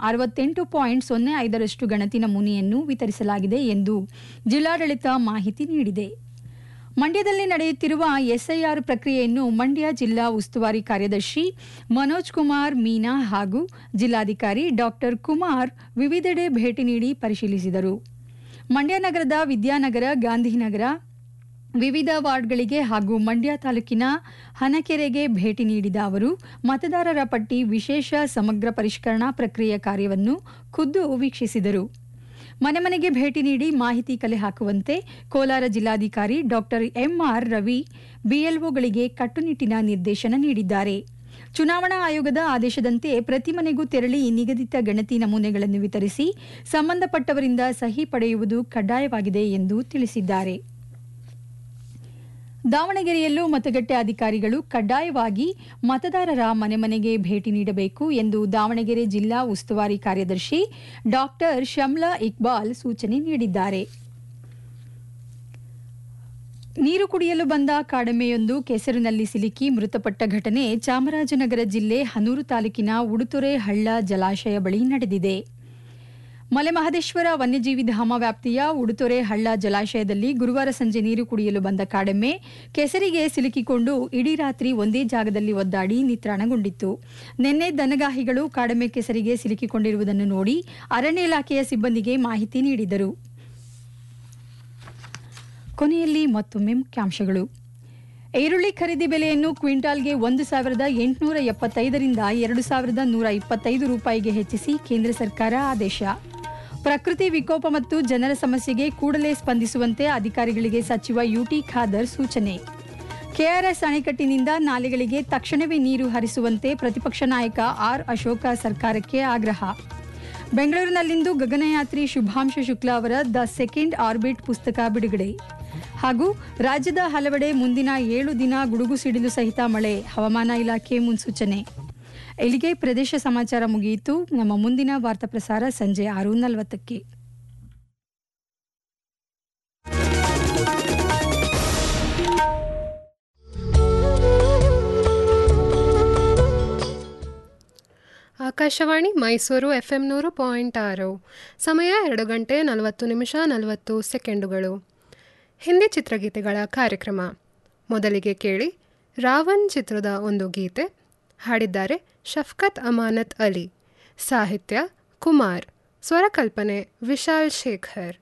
ಅರವತ್ತೆಂಟು ಪಾಯಿಂಟ್ ಸೊನ್ನೆ ಐದರಷ್ಟು ಗಣತಿ ನಮೂನೆಯನ್ನು ವಿತರಿಸಲಾಗಿದೆ ಎಂದು ಜಿಲ್ಲಾಡಳಿತ ಮಾಹಿತಿ ನೀಡಿದೆ ಮಂಡ್ಯದಲ್ಲಿ ನಡೆಯುತ್ತಿರುವ ಎಸ್ಐಆರ್ ಪ್ರಕ್ರಿಯೆಯನ್ನು ಮಂಡ್ಯ ಜಿಲ್ಲಾ ಉಸ್ತುವಾರಿ ಕಾರ್ಯದರ್ಶಿ ಮನೋಜ್ ಕುಮಾರ್ ಮೀನಾ ಹಾಗೂ ಜಿಲ್ಲಾಧಿಕಾರಿ ಡಾಕ್ಟರ್ ಕುಮಾರ್ ವಿವಿಧೆಡೆ ಭೇಟಿ ನೀಡಿ ಪರಿಶೀಲಿಸಿದರು ಮಂಡ್ಯ ನಗರದ ವಿದ್ಯಾನಗರ ಗಾಂಧಿನಗರ ವಿವಿಧ ವಾರ್ಡ್ಗಳಿಗೆ ಹಾಗೂ ಮಂಡ್ಯ ತಾಲೂಕಿನ ಹನಕೆರೆಗೆ ಭೇಟಿ ನೀಡಿದ ಅವರು ಮತದಾರರ ಪಟ್ಟಿ ವಿಶೇಷ ಸಮಗ್ರ ಪರಿಷ್ಕರಣಾ ಪ್ರಕ್ರಿಯೆ ಕಾರ್ಯವನ್ನು ಖುದ್ದು ವೀಕ್ಷಿಸಿದರು ಮನೆ ಮನೆಗೆ ಭೇಟಿ ನೀಡಿ ಮಾಹಿತಿ ಕಲೆ ಹಾಕುವಂತೆ ಕೋಲಾರ ಜಿಲ್ಲಾಧಿಕಾರಿ ಡಾಕ್ಟರ್ ಎಂಆರ್ ರವಿ ಬಿಎಲ್ಒಗಳಿಗೆ ಕಟ್ಟುನಿಟ್ಟಿನ ನಿರ್ದೇಶನ ನೀಡಿದ್ದಾರೆ ಚುನಾವಣಾ ಆಯೋಗದ ಆದೇಶದಂತೆ ಪ್ರತಿ ಮನೆಗೂ ತೆರಳಿ ನಿಗದಿತ ಗಣತಿ ನಮೂನೆಗಳನ್ನು ವಿತರಿಸಿ ಸಂಬಂಧಪಟ್ಟವರಿಂದ ಸಹಿ ಪಡೆಯುವುದು ಕಡ್ಡಾಯವಾಗಿದೆ ಎಂದು ತಿಳಿಸಿದ್ದಾರೆ ದಾವಣಗೆರೆಯಲ್ಲೂ ಮತಗಟ್ಟೆ ಅಧಿಕಾರಿಗಳು ಕಡ್ಡಾಯವಾಗಿ ಮತದಾರರ ಮನೆ ಮನೆಗೆ ಭೇಟಿ ನೀಡಬೇಕು ಎಂದು ದಾವಣಗೆರೆ ಜಿಲ್ಲಾ ಉಸ್ತುವಾರಿ ಕಾರ್ಯದರ್ಶಿ ಡಾಕ್ಟರ್ ಶಮ್ಲಾ ಇಕ್ಬಾಲ್ ಸೂಚನೆ ನೀಡಿದ್ದಾರೆ ನೀರು ಕುಡಿಯಲು ಬಂದ ಕಾಡೆಮ್ಮೆಯೊಂದು ಕೆಸರಿನಲ್ಲಿ ಸಿಲುಕಿ ಮೃತಪಟ್ಟ ಘಟನೆ ಚಾಮರಾಜನಗರ ಜಿಲ್ಲೆ ಹನೂರು ತಾಲೂಕಿನ ಉಡುತೊರೆ ಹಳ್ಳ ಜಲಾಶಯ ಬಳಿ ನಡೆದಿದೆ ಮಲೆಮಹದೇಶ್ವರ ವನ್ಯಜೀವಿ ಧಾಮ ವ್ಯಾಪ್ತಿಯ ಉಡುತೊರೆ ಹಳ್ಳ ಜಲಾಶಯದಲ್ಲಿ ಗುರುವಾರ ಸಂಜೆ ನೀರು ಕುಡಿಯಲು ಬಂದ ಕಾಡೆಮ್ಮೆ ಕೆಸರಿಗೆ ಸಿಲುಕಿಕೊಂಡು ಇಡೀ ರಾತ್ರಿ ಒಂದೇ ಜಾಗದಲ್ಲಿ ಒದ್ದಾಡಿ ನಿತ್ರಾಣಗೊಂಡಿತ್ತು ನಿನ್ನೆ ದನಗಾಹಿಗಳು ಕಾಡೆಮ್ಮೆ ಕೆಸರಿಗೆ ಸಿಲುಕಿಕೊಂಡಿರುವುದನ್ನು ನೋಡಿ ಅರಣ್ಯ ಇಲಾಖೆಯ ಸಿಬ್ಬಂದಿಗೆ ಮಾಹಿತಿ ನೀಡಿದರು ಕೊನೆಯಲ್ಲಿ ಮತ್ತೊಮ್ಮೆ ಮುಖ್ಯಾಂಶಗಳು ಈರುಳ್ಳಿ ಖರೀದಿ ಬೆಲೆಯನ್ನು ಕ್ವಿಂಟಾಲ್ಗೆ ಒಂದು ಸಾವಿರದ ಎಂಟುನೂರ ಎಪ್ಪತ್ತೈದರಿಂದ ಎರಡು ಸಾವಿರದ ನೂರ ಇಪ್ಪತ್ತೈದು ರೂಪಾಯಿಗೆ ಹೆಚ್ಚಿಸಿ ಕೇಂದ್ರ ಸರ್ಕಾರ ಆದೇಶ ಪ್ರಕೃತಿ ವಿಕೋಪ ಮತ್ತು ಜನರ ಸಮಸ್ಯೆಗೆ ಕೂಡಲೇ ಸ್ಪಂದಿಸುವಂತೆ ಅಧಿಕಾರಿಗಳಿಗೆ ಸಚಿವ ಯುಟಿ ಖಾದರ್ ಸೂಚನೆ ಕೆಆರ್ಎಸ್ ಅಣೆಕಟ್ಟಿನಿಂದ ನಾಲೆಗಳಿಗೆ ತಕ್ಷಣವೇ ನೀರು ಹರಿಸುವಂತೆ ಪ್ರತಿಪಕ್ಷ ನಾಯಕ ಆರ್ ಅಶೋಕ ಸರ್ಕಾರಕ್ಕೆ ಆಗ್ರಹ ಬೆಂಗಳೂರಿನಲ್ಲಿಂದು ಗಗನಯಾತ್ರಿ ಶುಭಾಂಶು ಶುಕ್ಲಾ ಅವರ ದ ಸೆಕೆಂಡ್ ಆರ್ಬಿಟ್ ಪುಸ್ತಕ ಬಿಡುಗಡೆ ಹಾಗೂ ರಾಜ್ಯದ ಹಲವೆಡೆ ಮುಂದಿನ ಏಳು ದಿನ ಗುಡುಗು ಸಿಡಿಲು ಸಹಿತ ಮಳೆ ಹವಾಮಾನ ಇಲಾಖೆ ಮುನ್ಸೂಚನೆ ಇಲ್ಲಿಗೆ ಪ್ರದೇಶ ಸಮಾಚಾರ ಮುಗಿಯಿತು ನಮ್ಮ ಮುಂದಿನ ವಾರ್ತಾ ಪ್ರಸಾರ ಸಂಜೆ ಆರು ನಲವತ್ತಕ್ಕೆ ಆಕಾಶವಾಣಿ ಮೈಸೂರು ಎಫ್ ಎಂ ನೂರು ಪಾಯಿಂಟ್ ಆರು ಸಮಯ ಎರಡು ಗಂಟೆ ನಲವತ್ತು ನಿಮಿಷ ನಲವತ್ತು ಸೆಕೆಂಡುಗಳು ಹಿಂದಿ ಚಿತ್ರಗೀತೆಗಳ ಕಾರ್ಯಕ್ರಮ ಮೊದಲಿಗೆ ಕೇಳಿ ರಾವಣ್ ಚಿತ್ರದ ಒಂದು ಗೀತೆ ಹಾಡಿದ್ದಾರೆ ಶಫ್ಕತ್ ಅಮಾನತ್ ಅಲಿ ಸಾಹಿತ್ಯ ಕುಮಾರ್ ಸ್ವರಕಲ್ಪನೆ ವಿಶಾಲ್ ಶೇಖರ್